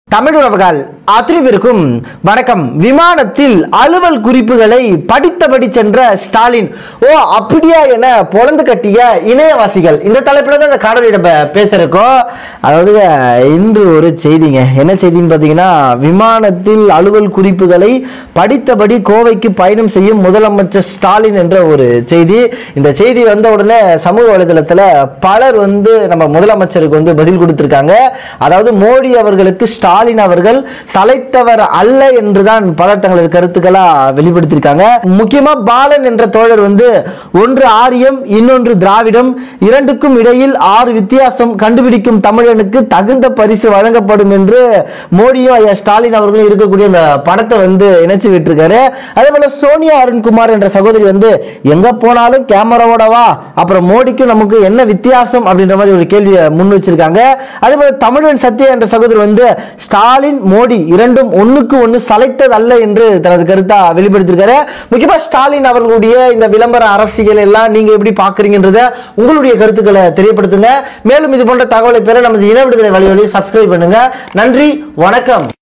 தமிழ் உறவுகள் அத்தனை பேருக்கும் வணக்கம் விமானத்தில் அலுவல் குறிப்புகளை படித்தபடி சென்ற ஸ்டாலின் ஓ அப்படியா என பொழந்து கட்டிய இணையவாசிகள் இந்த தலைப்பில் தான் இந்த காணொலியிட பே- பேச இருக்கோம் அதாவது இன்று ஒரு செய்திங்க என்ன செய்தின்னு பார்த்தீங்கன்னா விமானத்தில் அலுவல் குறிப்புகளை படித்தபடி கோவைக்கு பயணம் செய்யும் முதலமைச்சர் ஸ்டாலின் என்ற ஒரு செய்தி இந்த செய்தி வந்த உடனே சமூக வலைதளத்தில் பலர் வந்து நம்ம முதலமைச்சருக்கு வந்து பதில் கொடுத்திருக்காங்க அதாவது மோடி அவர்களுக்கு ஸ்டாலின் அவர்கள் சளைத்தவர் அல்ல என்றுதான் பலர் தங்களது கருத்துக்களா வெளிப்படுத்தியிருக்காங்க முக்கியமா பாலன் என்ற தோழர் வந்து ஒன்று ஆரியம் இன்னொன்று திராவிடம் இரண்டுக்கும் இடையில் ஆறு வித்தியாசம் கண்டுபிடிக்கும் தமிழனுக்கு தகுந்த பரிசு வழங்கப்படும் என்று மோடியும் ஐயா ஸ்டாலின் அவர்களும் இருக்கக்கூடிய அந்த படத்தை வந்து இணைச்சு விட்டுருக்காரு அதே போல சோனியா அருண்குமார் என்ற சகோதரி வந்து எங்க போனாலும் கேமராவோட வா அப்புறம் மோடிக்கும் நமக்கு என்ன வித்தியாசம் அப்படின்ற மாதிரி ஒரு கேள்வியை முன் வச்சிருக்காங்க அதே போல தமிழன் சத்யா என்ற சகோதரி வந்து ஸ்டாலின் மோடி இரண்டும் ஒண்ணுக்கு ஒண்ணு சளைத்தது அல்ல என்று தனது கருத்தா வெளிப்படுத்தியிருக்காரு முக்கியமா ஸ்டாலின் அவர்களுடைய இந்த விளம்பர அரசியல் எல்லாம் நீங்க எப்படி பாக்குறீங்கன்றத உங்களுடைய கருத்துக்களை தெரியப்படுத்துங்க மேலும் இது போன்ற தகவலை பெற நமது இன விடுதலை வழிவழி சப்ஸ்கிரைப் பண்ணுங்க நன்றி வணக்கம்